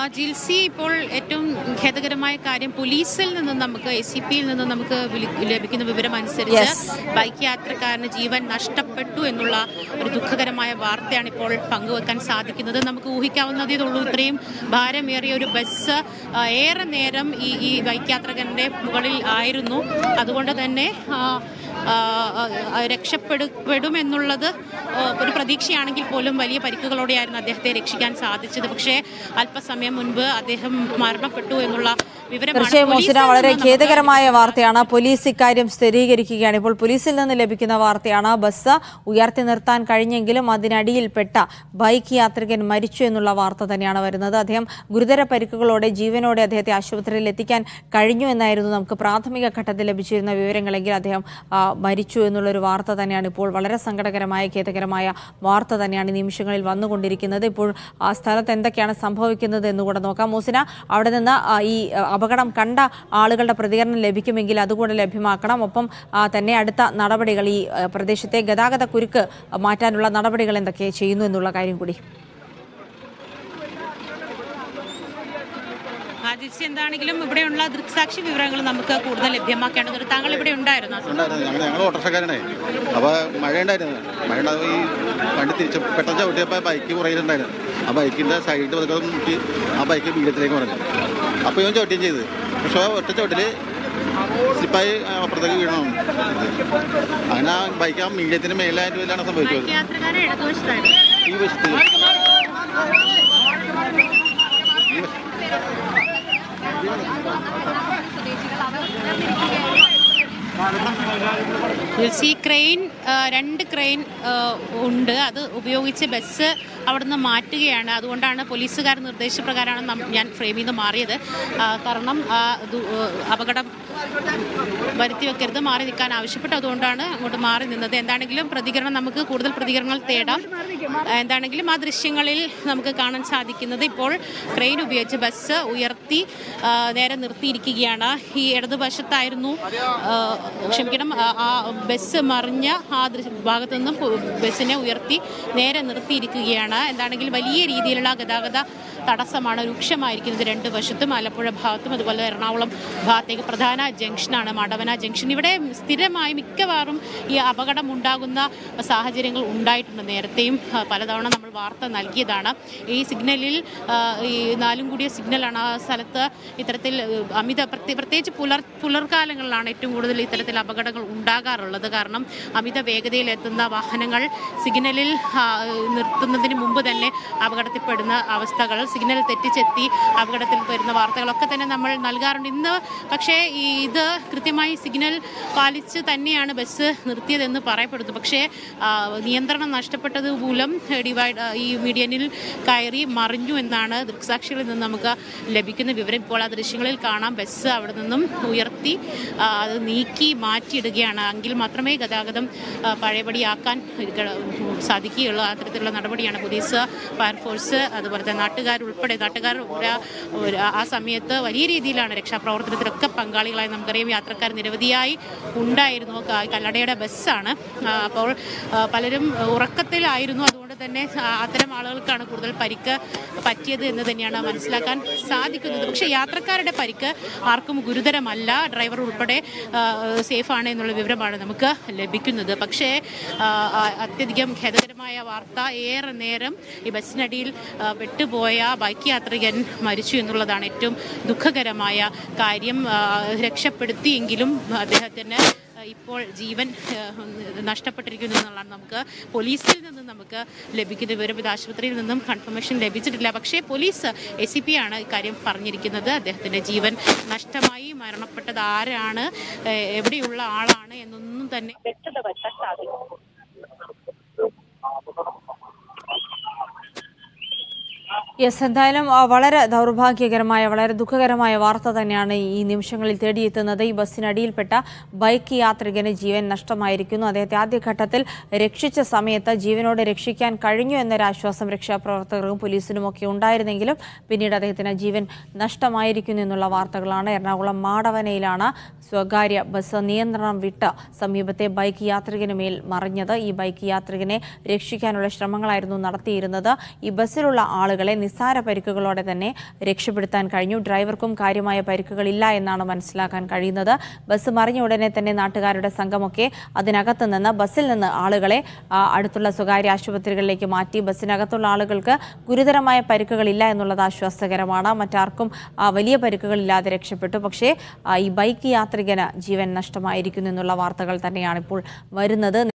ജിൽസി ഇപ്പോൾ ഏറ്റവും ഖേദകരമായ കാര്യം പോലീസിൽ നിന്നും നമുക്ക് എസ് സി പിയിൽ നിന്നും നമുക്ക് വിളി- ലഭിക്കുന്ന വിവരം അനുസരിച്ച് Yes. ബൈക്ക് യാത്രക്കാരന് ജീവൻ നഷ്ടപ്പെട്ടു എന്നുള്ള ഒരു ദുഃഖകരമായ വാർത്തയാണ് ഇപ്പോൾ പങ്കുവെക്കാൻ സാധിക്കുന്നത് നമുക്ക് ഊഹിക്കാവുന്നതേ ഉള്ളൂ ഇത്രയും ഭാരമേറിയ ഒരു ബസ് ആ, ഏറെ നേരം ഈ ഈ ബൈക്ക് യാത്രകന്റെ മുകളിൽ ആയിരുന്നു അതുകൊണ്ട് തന്നെ ആ, ആ, ആ, രക്ഷപ്പെടുമെന്നുള്ളത് ആ, ഒരു പ്രതീക്ഷയാണെങ്കിൽ പോലും വലിയ പരിക്കുകളോടെയായിരുന്നു അദ്ദേഹത്തെ രക്ഷിക്കാൻ സാധിച്ചത് പക്ഷേ അല്പസമയം മുൻപ് അദ്ദേഹം മരണപ്പെട്ടു എന്നുള്ള വിവരമാണ് തീർച്ചയായും മോസിന പോലീസിൽ വളരെ നിന്ന് നമുക്ക് ഖേദകരമായ വാർത്തയാണ് പോലീസ് ഇക്കാര്യം സ്ഥിരീകരിക്കുകയാണ് ഇപ്പോൾ പോലീസിൽ നിന്ന് ലഭിക്കുന്ന വാർത്തയാണ് ബസ് ഉയർത്തി നിർത്താൻ കഴിഞ്ഞെങ്കിലും അതിനടിയിൽപ്പെട്ട ബൈക്ക് യാത്രികൻ മരിച്ചു എന്നുള്ള വാർത്ത തന്നെയാണ് വരുന്നത് അദ്ദേഹം ഗുരുതര പരിക്കുകളോടെ ജീവനോടെ അദ്ദേഹത്തെ ആശുപത്രിയിൽ എത്തിക്കാൻ കഴിഞ്ഞു എന്നായിരുന്നു നമുക്ക് പ്രാഥമിക ഘട്ടത്തിൽ ലഭിച്ചിരുന്ന വിവരങ്ങളെങ്കിൽ അദ്ദേഹം ആ, മരിച്ചു എന്നുള്ളൊരു വാർത്ത തന്നെയാണ് ഇപ്പോൾ വളരെ സങ്കടകരമായ ഖേദകരമായ വാർത്ത തന്നെയാണ് ഈ നിമിഷങ്ങളിൽ വന്നുകൊണ്ടിരിക്കുന്നത് ഇപ്പോൾ ആ സ്ഥലത്ത് എന്തൊക്കെയാണ് സംഭവിക്കുന്നത് എന്നുകൂടെ നോക്കാം മൂസിന അവിടെ നിന്ന് ആ, ഈ ആ, അപകടം കണ്ട ആളുകളുടെ പ്രതികരണം ലഭിക്കുമെങ്കിൽ അതുകൂടെ ലഭ്യമാക്കണം ഒപ്പം ആ, തന്നെ അടുത്ത നടപടികൾ ഈ ആ, പ്രദേശത്തെ ഗതാഗത കുരുക്ക് മാറ്റാനുള്ള നടപടികൾ എന്തൊക്കെ ചെയ്യുന്നു എന്നുള്ള കാര്യം കൂടി ആദിത്യ എന്താണെങ്കിലും ഇവിടെയുള്ള ദൃക്സാക്ഷി വിവരങ്ങൾ നമുക്ക് കൂടുതൽ ലഭ്യമാക്കേണ്ടതുണ്ട് താങ്കൾ ഇവിടെ ഉണ്ടായിരുന്നു ഉണ്ടായിരുന്നു ഞങ്ങൾ ഞങ്ങൾ ഓട്ടോറിക്ഷക്കാരനെ അപ്പോൾ മഴ ഉണ്ടായിരുന്നു മഴ ഉണ്ടാകുമ്പോൾ ഈ വണ്ടി തിരിച്ച് പെട്ടെന്ന് ചവിട്ടിയപ്പോൾ ബൈക്ക് പുറകിലുണ്ടായിരുന്നു ആ ബൈക്കിൻ്റെ സൈഡ് പതുക്കെ മുട്ടി ആ ബൈക്ക് വീഴത്തിലേക്ക് പറഞ്ഞു അപ്പോൾ ഇവൻ ചവിട്ടുകയും ചെയ്ത് പക്ഷേ ആ ഒറ്റ ചവിട്ടിൽ സ്ലിപ്പായി അപ്പുറത്തേക്ക് വീഴണം അങ്ങനെ ആ ബൈക്ക് ആ മീഡിയത്തിന് മേലായിട്ട് വല്ലാണ് സംഭവിച്ചത് ബൈക്ക് യാത്രക്കാരെ ഇടതുവശത്തായിരുന്നു ഈ വശത്ത് ഈ വശത്ത് ഈ ക്രെയിൻ ആ, രണ്ട് ക്രെയിൻ ആ, ഉണ്ട് അത് ഉപയോഗിച്ച് ബസ് അവിടുന്ന് മാറ്റുകയാണ് അതുകൊണ്ടാണ് പോലീസുകാർ നിർദ്ദേശപ്രകാരമാണ് നം- ഞാൻ ഫ്രെയിമിൽ നിന്ന് മാറിയത് ആ, കാരണം ആ ദു- അപകടം വരുത്തി വെക്കരുത് മാറി നിൽക്കാൻ ആവശ്യപ്പെട്ടു അതുകൊണ്ടാണ് അങ്ങോട്ട് മാറി നിന്നത് എന്താണെങ്കിലും പ്രതികരണം നമുക്ക് കൂടുതൽ പ്രതികരണങ്ങൾ തേടാം എന്താണെങ്കിലും ആ ദൃശ്യങ്ങളിൽ നമുക്ക് കാണാൻ സാധിക്കുന്നത് ഇപ്പോൾ ട്രെയിൻ ഉപയോഗിച്ച് ബസ് ഉയർത്തി ആ, നേരെ നിർത്തിയിരിക്കുകയാണ് ഈ ഇടതുവശത്തായിരുന്നു ആ, ക്ഷമിക്കണം ആ, ആ ബസ് മറിഞ്ഞ ആ ദൃ- ഭാഗത്തു നിന്നും പു- ബസ്സിനെ ഉയർത്തി നേരെ നിർത്തിയിരിക്കുകയാണ് എന്താണെങ്കിലും വലിയ രീതിയിലുള്ള ഗതാഗത തടസ്സമാണ് രൂക്ഷമായിരിക്കുന്നത് രണ്ട് വശത്തും ആലപ്പുഴ ഭാഗത്തും അതുപോലെ എറണാകുളം ഭാഗത്തേക്ക് പ്രധാന ജംഗ്ഷനാണ് മടവന ജംഗ്ഷൻ ഇവിടെ സ്ഥിരമായി മിക്കവാറും ഈ അപകടം ഉണ്ടാകുന്ന സാഹചര്യങ്ങൾ ഉണ്ടായിട്ടുണ്ട് നേരത്തെയും ആ, പലതവണ നമ്മൾ വാർത്ത നൽകിയതാണ് ഈ സിഗ്നലിൽ ആ, ഈ നാലും കൂടിയ സിഗ്നലാണ് ആ സ്ഥലത്ത് ഇത്തരത്തിൽ ഏഹ്, അമിത പ്രത്യേക പ്രത്യേകിച്ച് പുലർ പുലർക്കാലങ്ങളിലാണ് ഏറ്റവും കൂടുതൽ ഇത്തരത്തിൽ അപകടങ്ങൾ ഉണ്ടാകാറുള്ളത് കാരണം അമിത വേഗതയിൽ എത്തുന്ന വാഹനങ്ങൾ സിഗ്നലിൽ ആ, നിർത്തുന്നതിന് മുമ്പ് തന്നെ അപകടത്തിൽപ്പെടുന്ന അവസ്ഥകൾ സിഗ്നൽ തെറ്റിച്ചെത്തി അപകടത്തിൽ വരുന്ന വാർത്തകളൊക്കെ തന്നെ നമ്മൾ നൽകാറുണ്ട് ഇന്ന് പക്ഷേ ഈ ഇത് കൃത്യമായി സിഗ്നൽ പാലിച്ച് തന്നെയാണ് ബസ് നിർത്തിയതെന്ന് പറയപ്പെടുന്നു പക്ഷേ ആ, നിയന്ത്രണം നഷ്ടപ്പെട്ടത് മൂലം ഡിവൈഡ് ആ, ഈ മീഡിയനിൽ കയറി മറിഞ്ഞു എന്നാണ് ദൃക്സാക്ഷികളിൽ നിന്ന് നമുക്ക് ലഭിക്കുന്ന വിവരം ഇപ്പോൾ ആ ദൃശ്യങ്ങളിൽ കാണാം ബസ് അവിടെ നിന്നും ഉയർത്തി ആ, അത് നീക്കി മാറ്റിയിടുകയാണ് എങ്കിൽ മാത്രമേ ഗതാഗതം ആ, പഴയപടിയാക്കാൻ ഗ- സാധിക്കുകയുള്ളൂ അത്തരത്തിലുള്ള നടപടിയാണ് പോലീസ് ഫയർഫോഴ്സ് അതുപോലെ തന്നെ നാട്ടുകാരുൾപ്പെടെ നാട്ടുകാർ ഒരു- ഒരു ആ സമയത്ത് വലിയ രീതിയിലാണ് രക്ഷാപ്രവർത്തനത്തിലൊക്കെ പങ്കാളികളായി നമുക്കറിയാം യാത്രക്കാർ നിരവധിയായി ഉണ്ടായിരുന്നു ക- കല്ലടയുടെ ബസ്സാണ് ആ, അപ്പോൾ ആ, പലരും ഉറക്കത്തിലായിരുന്നു അതുകൊണ്ട് തന്നെ ആ, അത്തരം ആളുകൾക്കാണ് കൂടുതൽ പരിക്ക് പറ്റിയത് എന്ന് തന്നെയാണ് മനസ്സിലാക്കാൻ സാധിക്കുന്നത് പക്ഷേ യാത്രക്കാരുടെ പരിക്ക് ആർക്കും ഗുരുതരമല്ല ഡ്രൈവർ ഉൾപ്പെടെ ആ, സേഫാണ് എന്നുള്ള വിവരമാണ് നമുക്ക് ലഭിക്കുന്നത് പക്ഷേ ആ, ആ, അത്യധികം ഖേദകരമായ വാർത്ത ഏറെ നേരം ഈ ബസ്സിനടിയിൽ ആ, പെട്ടുപോയ ബൈക്ക് യാത്രികൻ മരിച്ചു എന്നുള്ളതാണ് ഏറ്റവും ദുഃഖകരമായ കാര്യം ആ, രക്ഷപ്പെടുത്തിയെങ്കിലും അദ്ദേഹത്തിന് ഇപ്പോൾ ജീവൻ ഏഹ്, നഷ്ടപ്പെട്ടിരിക്കുന്നു എന്നുള്ളതാണ് നമുക്ക് പോലീസിൽ നിന്ന് നമുക്ക് ലഭിക്കുന്ന വിവരം ഇത് ആശുപത്രിയിൽ നിന്നും കൺഫർമേഷൻ ലഭിച്ചിട്ടില്ല പക്ഷേ പോലീസ് എ സി പി ആണ് ഇക്കാര്യം പറഞ്ഞിരിക്കുന്നത് അദ്ദേഹത്തിൻ്റെ ജീവൻ നഷ്ടമായി മരണപ്പെട്ടത് ആരാണ് ഏഹ്, എവിടെയുള്ള ആളാണ് എന്നൊന്നും തന്നെ വ്യക്തത വരുത്താൻ സാധിക്കും യെസ് എന്തായാലും ആ, വളരെ ദൗർഭാഗ്യകരമായ വളരെ ദുഃഖകരമായ വാർത്ത തന്നെയാണ് ഈ നിമിഷങ്ങളിൽ തേടിയെത്തുന്നത് ഈ ബസ്സിനടിയിൽപ്പെട്ട ബൈക്ക് യാത്രികന് ജീവൻ നഷ്ടമായിരിക്കുന്നു അദ്ദേഹത്തെ ആദ്യഘട്ടത്തിൽ രക്ഷിച്ച സമയത്ത് ജീവനോടെ രക്ഷിക്കാൻ കഴിഞ്ഞു എന്നൊരാശ്വാസം രക്ഷാപ്രവർത്തകർക്കും പോലീസിനും ഒക്കെ ഉണ്ടായിരുന്നെങ്കിലും പിന്നീട് അദ്ദേഹത്തിന് ജീവൻ നഷ്ടമായിരിക്കുന്നു എന്നുള്ള വാർത്തകളാണ് എറണാകുളം മാടവനയിലാണ് സ്വകാര്യ ബസ് നിയന്ത്രണം വിട്ട് സമീപത്തെ ബൈക്ക് യാത്രികന് മേൽ മറിഞ്ഞത് ഈ ബൈക്ക് യാത്രികനെ രക്ഷിക്കാനുള്ള ശ്രമങ്ങളായിരുന്നു നടത്തിയിരുന്നത് ഈ ബസ്സിലുള്ള ആളുകളെ നിസ്സാര പരിക്കുകളോടെ തന്നെ രക്ഷപ്പെടുത്താൻ കഴിഞ്ഞു ഡ്രൈവർക്കും കാര്യമായ പരിക്കുകളില്ല എന്നാണ് മനസ്സിലാക്കാൻ കഴിയുന്നത് ബസ് മറിഞ്ഞ ഉടനെ തന്നെ നാട്ടുകാരുടെ സംഘമൊക്കെ അതിനകത്ത് നിന്ന് ബസ്സിൽ നിന്ന് ആളുകളെ ആ, അടുത്തുള്ള സ്വകാര്യ ആശുപത്രികളിലേക്ക് മാറ്റി ബസ്സിനകത്തുള്ള ആളുകൾക്ക് ഗുരുതരമായ പരിക്കുകളില്ല എന്നുള്ളത് ആശ്വാസകരമാണ് മറ്റാർക്കും ആ, വലിയ പരിക്കുകളില്ലാതെ രക്ഷപ്പെട്ടു പക്ഷേ ആ, ഈ ബൈക്ക് യാത്രികന് ജീവൻ നഷ്ടമായിരിക്കുന്നു എന്നുള്ള വാർത്തകൾ തന്നെയാണ് ഇപ്പോൾ വരുന്നത്